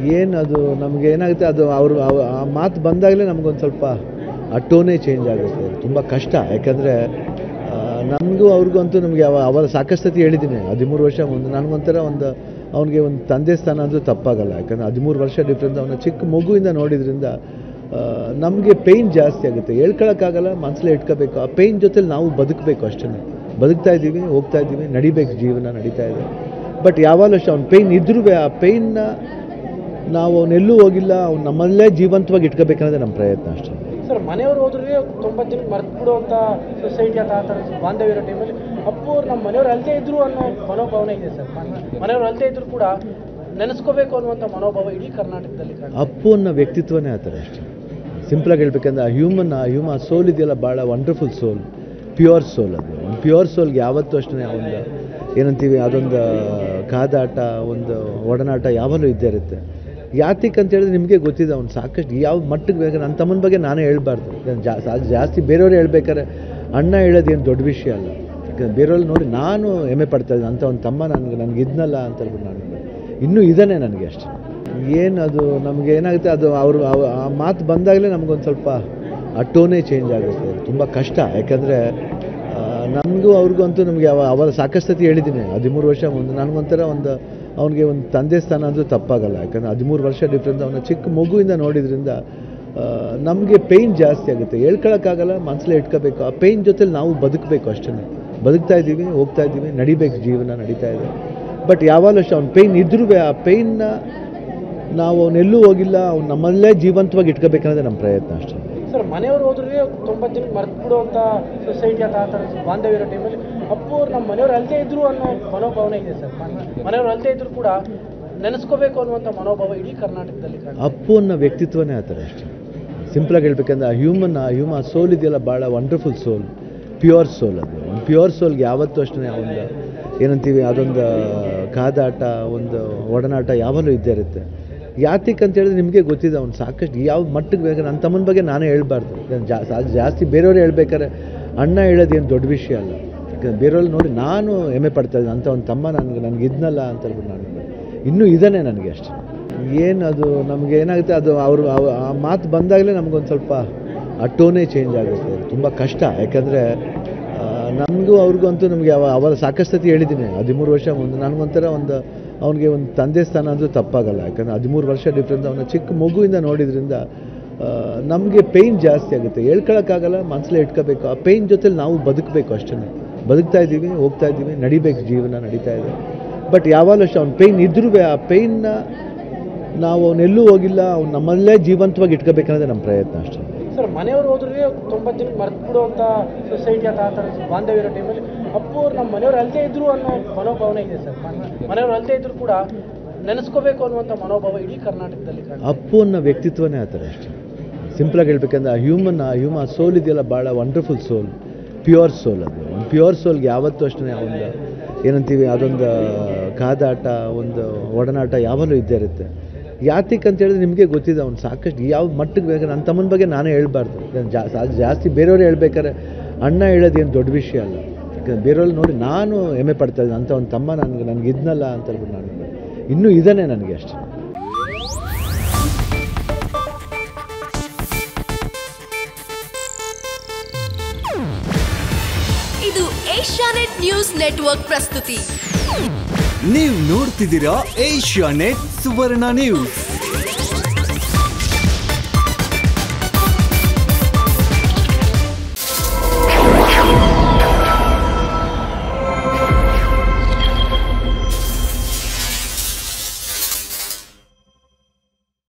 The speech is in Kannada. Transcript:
ಏನದು ನಮಗೆ ಏನಾಗುತ್ತೆ ಅದು ಅವರು ಆ ಮಾತು ಬಂದಾಗಲೇ ನಮಗೊಂದು ಸ್ವಲ್ಪ ಆ ಟೋನೇ ಚೇಂಜ್ ಆಗುತ್ತೆ ತುಂಬ ಕಷ್ಟ ಯಾಕಂದರೆ ನನಗೂ ಅವ್ರಿಗೂ ಅಂತೂ ನಮಗೆ ಅವ ಅವಾಗ ಸಾಕಷ್ಟು ಸತಿ ಹೇಳಿದ್ದೀನಿ ಹದಿಮೂರು ವರ್ಷ ಮುಂದೆ ನನಗೊಂಥರ ಒಂದು ಅವನಿಗೆ ಒಂದು ತಂದೆ ಸ್ಥಾನ ಅಂದರೂ ತಪ್ಪಾಗಲ್ಲ ಯಾಕಂದರೆ ಹದಿಮೂರು ವರ್ಷ ಡಿಫ್ರೆನ್ಸ್ ಅವನ ಚಿಕ್ಕ ಮಗುವಿಂದ ನೋಡಿದ್ರಿಂದ ನಮಗೆ ಪೇಯ್ನ್ ಜಾಸ್ತಿ ಆಗುತ್ತೆ ಹೇಳ್ಕೊಳಕ್ಕಾಗಲ್ಲ ಮನಸ್ಸಲ್ಲೇ ಇಟ್ಕೋಬೇಕು ಆ ಪೇಯ್ನ್ ಜೊತೆಲಿ ನಾವು ಬದುಕಬೇಕು ಅಷ್ಟೇ ಬದುಕ್ತಾ ಇದ್ದೀವಿ ಹೋಗ್ತಾ ಇದ್ದೀವಿ ನಡಿಬೇಕು ಜೀವನ ನಡೀತಾ ಇದೆ ಬಟ್ ಯಾವಾಗಲೂ ಅಷ್ಟೇ ಅವ್ನ ಪೇಯ್ನ್ ಇದ್ರೂ ಆ ಪೇಯ್ನ ನಾವು ಅವನೆಲ್ಲೂ ಹೋಗಿಲ್ಲ ಅವ್ನು ನಮ್ಮಲ್ಲೇ ಜೀವಂತವಾಗಿ ಇಟ್ಕೋಬೇಕನ್ನೋದೇ ನಮ್ಮ ಪ್ರಯತ್ನ ಅಷ್ಟೇ ಸರ್ ಮನೆಯವರು ಹೋದ್ರೆ ತೊಂಬತ್ತು ಜನಕ್ಕೆ ಮರ್ತು ಬಿಡುವಂಥ ಸೊಸೈಟಿ ಅಥವಾ ಆ ಥರ ಬಾಂಧವ್ಯ ಇರೋ ಟೈಮಲ್ಲಿ ಅಪ್ಪು ಅವ್ರು ನಮ್ಮ ಮನೆಯವ್ರು ಅಲ್ಲದೆ ಇದ್ರು ಅನ್ನೋ ಮನೋಭಾವನೆ ಇದೆ ಸರ್ ಮನೆಯವ್ರು ಅಲ್ಲದೆ ಇದ್ರು ಕೂಡ ನೆನೆಸ್ಕೋಬೇಕು ಅನ್ನುವಂಥ ಮನೋಭಾವ ಇಡೀ ಕರ್ನಾಟಕದಲ್ಲಿ ಕಾಣ್ತದೆ. ಅಪ್ಪು ಅನ್ನೋ ವ್ಯಕ್ತಿತ್ವನೇ ಆ ಥರ ಅಷ್ಟೇ ಸಿಂಪಲಾಗಿ ಹೇಳ್ಬೇಕಂದ್ರೆ ಆ ಹ್ಯೂಮನ್ ಆ ಹ್ಯೂಮ ಸೋಲ್ ಇದೆಯಲ್ಲ ಭಾಳ ವಂಡರ್ಫುಲ್ ಸೋಲ್ ಪ್ಯೂರ್ ಸೋಲ್ ಅದು ಒಂದು ಪ್ಯೂರ್ ಸೋಲ್ಗೆ ಯಾವತ್ತೂ ಅಷ್ಟೇ ಒಂದು ಏನಂತೀವಿ ಅದೊಂದು ಕಾದಾಟ ಒಂದು ಒಡನಾಟ ಯಾವಾಗಲೂ ಇದ್ದೇ ಇರುತ್ತೆ ಯಾತಿಕ್ ಅಂತ ಹೇಳಿದ್ರೆ ನಿಮಗೆ ಗೊತ್ತಿದೆ ಅವ್ನು ಸಾಕಷ್ಟು ಯಾವ ಮಟ್ಟಿಗೆ ಬೇಕಾದ್ರೆ ನನ್ನ ತಮ್ಮನ ಬಗ್ಗೆ ನಾನೇ ಹೇಳ್ಬಾರ್ದು ನಾನು ಜಾ- ಅದು ಜಾಸ್ತಿ ಬೇರೆಯವ್ರು ಹೇಳ್ಬೇಕಾದ್ರೆ ಅಣ್ಣ ಹೇಳೋದು ಏನು ದೊಡ್ಡ ವಿಷಯ ಅಲ್ಲ ಯಾಕಂದ್ರೆ ಬೇರೆಯವ್ರು ನೋಡಿ ನಾನು ಹೆಮ್ಮೆ ಪಡ್ತಾ ಇದ್ದೀನಿ ಅಂತ ಒಂದು ತಮ್ಮ ನನಗೆ ನನಗೆ ಇದ್ನಲ್ಲ ಅಂತ ಹೇಳ್ಬಿಟ್ಟು ನಾನು ಇನ್ನೂ ಇದ್ದಾನೆ ನನಗೆ ಅಷ್ಟೇ ಏನದು ನಮಗೆ ಏನಾಗುತ್ತೆ ಅದು ಅವರು ಆ ಮಾತು ಬಂದಾಗಲೇ ನಮಗೊಂದು ಸ್ವಲ್ಪ ಆ ಟೋನೇ ಚೇಂಜ್ ಆಗುತ್ತೆ ತುಂಬ ಕಷ್ಟ ಯಾಕಂದರೆ ನನಗೂ ಅವ್ರಿಗೂ ಅಂತೂ ನಮಗೆ ಅವ ಅವಾಗ ಸಾಕಷ್ಟು ಸತಿ ಹೇಳಿದ್ದೀನಿ ಹದಿಮೂರು ವರ್ಷ ಮುಂದೆ ನನಗೊಂಥರ ಒಂದು ಅವನಿಗೆ ಒಂದು ತಂದೆ ಸ್ಥಾನ ಅಂದರೂ ತಪ್ಪಾಗಲ್ಲ ಯಾಕಂದರೆ ಹದಿಮೂರು ವರ್ಷ ಡಿಫ್ರೆನ್ಸ್ ಅವನ ಚಿಕ್ಕ ಮಗುವಿಂದ ನೋಡಿದ್ರಿಂದ ನಮಗೆ ಪೇಯ್ನ್ ಜಾಸ್ತಿ ಆಗುತ್ತೆ ಹೇಳ್ಕೊಳಕ್ಕಾಗಲ್ಲ ಮನಸ್ಸಲ್ಲೇ ಇಟ್ಕೋಬೇಕು ಆ ಪೇಯ್ನ್ ಜೊತೆಲಿ ನಾವು ಬದುಕಬೇಕು ಅಷ್ಟೇ ಬದುಕ್ತಾ ಇದ್ದೀವಿ ಹೋಗ್ತಾ ಇದ್ದೀವಿ ನಡಿಬೇಕು ಜೀವನ ನಡೀತಾ ಇದೆ ಬಟ್ ಯಾವಾಗಲೂ ಅಷ್ಟೇ ಅವ್ನ ಪೇಯ್ನ್ ಇದ್ರೂ ಆ ಪೇಯ್ನ ನಾವು ಅವನೆಲ್ಲೂ ಹೋಗಿಲ್ಲ ಅವ್ನು ನಮ್ಮಲ್ಲೇ ಜೀವಂತವಾಗಿ ಇಟ್ಕೋಬೇಕನ್ನೋದೇ ನಮ್ಮ ಪ್ರಯತ್ನ ಅಷ್ಟೇ ಸರ್ ಮನೆಯವರು ಹೋದ್ರೆ ತೊಂಬತ್ತು ಜನಕ್ಕೆ ಮರ್ತು ಬಿಡುವಂಥ ಸೊಸೈಟಿ ಅಥವಾ ಆ ಥರ ಬಾಂಧವ್ಯ ಇರೋ ಟೈಮಲ್ಲಿ ಅಪ್ಪು ಅವ್ರು ನಮ್ಮ ಮನೆಯವ್ರು ಅಲ್ಲದೆ ಇದ್ರು ಅನ್ನೋ ಮನೋಭಾವನೆ ಇದೆ ಸರ್ ಮನೆಯವ್ರು ಅಲ್ಲದೆ ಇದ್ರು ಕೂಡ ನೆನೆಸ್ಕೋಬೇಕು ಅನ್ನುವಂಥ ಮನೋಭಾವ ಇಡೀ ಕರ್ನಾಟಕದಲ್ಲಿ ಕಾಣ್ತದೆ. ಅಪ್ಪು ಅನ್ನೋ ವ್ಯಕ್ತಿತ್ವನೇ ಆ ಥರ ಅಷ್ಟೇ ಸಿಂಪಲಾಗಿ ಹೇಳ್ಬೇಕಂದ್ರೆ ಆ ಹ್ಯೂಮನ್ ಆ ಹ್ಯೂಮ ಸೋಲ್ ಇದೆಯಲ್ಲ ಭಾಳ ವಂಡರ್ಫುಲ್ ಸೋಲ್ ಪ್ಯೂರ್ ಸೋಲ್ ಅದು ಒಂದು ಪ್ಯೂರ್ ಸೋಲ್ಗೆ ಯಾವತ್ತೂ ಅಷ್ಟೇ ಒಂದು ಏನಂತೀವಿ ಅದೊಂದು ಕಾದಾಟ ಒಂದು ಒಡನಾಟ ಯಾವಾಗಲೂ ಇದ್ದೇ ಇರುತ್ತೆ ಯಾತಿಕ್ ಅಂತ ಹೇಳಿದ್ರೆ ನಿಮಗೆ ಗೊತ್ತಿದೆ ಅವ್ನು ಸಾಕಷ್ಟು ಯಾವ ಮಟ್ಟಿಗೆ ಬೇಕಾದ್ರೆ ನನ್ನ ತಮ್ಮನ ಬಗ್ಗೆ ನಾನೇ ಹೇಳ್ಬಾರ್ದು ನಾನು ಜಾ- ಅದು ಜಾಸ್ತಿ ಬೇರೆಯವ್ರು ಹೇಳ್ಬೇಕಾದ್ರೆ ಅಣ್ಣ ಹೇಳೋದು ಏನು ದೊಡ್ಡ ವಿಷಯ ಅಲ್ಲ ಯಾಕಂದ್ರೆ ಬೇರೆಯವ್ರು ನೋಡಿ ನಾನು ಹೆಮ್ಮೆ ಪಡ್ತಾ ಇದ್ದೀನಿ ಅಂತ ಒಂದು ತಮ್ಮ ನನಗೆ ನನಗೆ ಇದ್ನಲ್ಲ ಅಂತ ಹೇಳ್ಬಿಟ್ಟು ನಾನು ಇನ್ನೂ ಇದ್ದಾನೆ ನನಗೆ ಅಷ್ಟೇ ಏನದು ನಮಗೆ ಏನಾಗುತ್ತೆ ಅದು ಅವರು ಆ ಮಾತು ಬಂದಾಗಲೇ ನಮಗೊಂದು ಸ್ವಲ್ಪ ಆ ಟೋನೇ ಚೇಂಜ್ ಆಗುತ್ತೆ ತುಂಬ ಕಷ್ಟ ಯಾಕಂದರೆ ನನಗೂ ಅವ್ರಿಗೂ ಅಂತೂ ನಮಗೆ ಅವ ಅವಾಗ ಸಾಕಷ್ಟು ಸತಿ ಹೇಳಿದ್ದೀನಿ ಹದಿಮೂರು ವರ್ಷ ಮುಂದೆ ನನಗೊಂಥರ ಒಂದು ಅವನಿಗೆ ಒಂದು ತಂದೆ ಸ್ಥಾನ ಅಂದರೂ ತಪ್ಪಾಗಲ್ಲ ಯಾಕಂದರೆ ಹದಿಮೂರು ವರ್ಷ ಡಿಫ್ರೆನ್ಸ್ ಅವನ ಚಿಕ್ಕ ಮಗುವಿಂದ ನೋಡಿದ್ರಿಂದ ನಮಗೆ ಪೇಯ್ನ್ ಜಾಸ್ತಿ ಆಗುತ್ತೆ ಹೇಳ್ಕೊಳಕ್ಕಾಗಲ್ಲ ಮನಸ್ಸಲ್ಲೇ ಇಟ್ಕೋಬೇಕು ಆ ಪೇಯ್ನ್ ಜೊತೆಲಿ ನಾವು ಬದುಕಬೇಕು ಅಷ್ಟೇ ಬದುಕ್ತಾ ಇದ್ದೀವಿ ಹೋಗ್ತಾ ಇದ್ದೀವಿ ನಡಿಬೇಕು ಜೀವನ ನಡೀತಾ ಇದೆ ಬಟ್ ಯಾವಾಗಲೂ ಅಷ್ಟೇ ಅವ್ನ ಪೇಯ್ನ್ ಇದ್ರೂ ಆ ಪೇಯ್ನ ನಾವು ಅವನೆಲ್ಲೂ ಹೋಗಿಲ್ಲ ಅವ್ನು ನಮ್ಮಲ್ಲೇ ಜೀವಂತವಾಗಿ ಇಟ್ಕೋಬೇಕನ್ನೋದೇ ನಮ್ಮ ಪ್ರಯತ್ನ ಅಷ್ಟೇ ಸರ್ ಮನೆಯವರು ಹೋದ್ರೆ ತೊಂಬತ್ತು ಜನಕ್ಕೆ ಮರ್ತು ಬಿಡುವಂಥ ಸೊಸೈಟಿ ಅಥವಾ ಆ ಥರ ಬಾಂಧವ್ಯ ಇರೋ ಟೈಮಲ್ಲಿ ಅಪ್ಪು ಅವ್ರು ನಮ್ಮ ಮನೆಯವ್ರು ಅಲ್ಲದೆ ಇದ್ರು ಅನ್ನೋ ಮನೋಭಾವನೆ ಇದೆ ಸರ್ ಮನೆಯವ್ರು ಅಲ್ಲದೆ ಇದ್ರು ಕೂಡ ನೆನೆಸ್ಕೋಬೇಕು ಅನ್ನುವಂಥ ಮನೋಭಾವ ಇಡೀ ಕರ್ನಾಟಕದಲ್ಲಿ ಕಾಣ್ತದೆ. ಅಪ್ಪು ಅನ್ನೋ ವ್ಯಕ್ತಿತ್ವನೇ ಆ ಥರ ಅಷ್ಟೇ ಸಿಂಪಲಾಗಿ ಹೇಳ್ಬೇಕಂದ್ರೆ ಆ ಹ್ಯೂಮನ್ ಆ ಹ್ಯೂಮ ಸೋಲ್ ಇದೆಯಲ್ಲ ಭಾಳ ವಂಡರ್ಫುಲ್ ಸೋಲ್ ಪ್ಯೂರ್ ಸೋಲ್ ಅದು ಒಂದು ಪ್ಯೂರ್ ಸೋಲ್ಗೆ ಯಾವತ್ತೂ ಅಷ್ಟೇ ಒಂದು ಏನಂತೀವಿ ಅದೊಂದು ಕಾದಾಟ ಒಂದು ಒಡನಾಟ ಯಾವಾಗಲೂ ಇದ್ದೇ ಇರುತ್ತೆ ಯಾತಿಕ್ ಅಂತ ಹೇಳಿದ್ರೆ ನಿಮಗೆ ಗೊತ್ತಿದೆ ಅವ್ನು ಸಾಕಷ್ಟು ಯಾವ ಮಟ್ಟಿಗೆ ಬೇಕಾದ್ರೆ ನನ್ನ ತಮ್ಮನ ಬಗ್ಗೆ ನಾನೇ ಹೇಳ್ಬಾರ್ದು ನಾನು ಜಾ- ಅದು ಜಾಸ್ತಿ ಬೇರೆಯವ್ರು ಹೇಳ್ಬೇಕಾದ್ರೆ ಅಣ್ಣ ಹೇಳೋದು ಏನು ದೊಡ್ಡ ವಿಷಯ ಅಲ್ಲ ಯಾಕಂದ್ರೆ ಬೇರೆಯವ್ರು ನೋಡಿ ನಾನು ಹೆಮ್ಮೆ ಪಡ್ತಾ ಇದ್ದೀನಿ ಅಂತ ಒಂದು ತಮ್ಮ ನನಗೆ ನನಗೆ ಇದ್ನಲ್ಲ ಅಂತ ಹೇಳ್ಬಿಟ್ಟು ನಾನು ಇನ್ನೂ ಇದ್ದಾನೆ ನನಗೆ ಅಷ್ಟೇ ಇದು ಏಷ್ಯಾನೆಟ್ ನ್ಯೂಸ್ ನೆಟ್ವರ್ಕ್ ಪ್ರಸ್ತುತಿ ನೀವು ನೋಡ್ತಿದ್ದೀರಾ ಏಷ್ಯಾ ನೆಟ್ ಸುವರ್ಣ ನ್ಯೂಸ್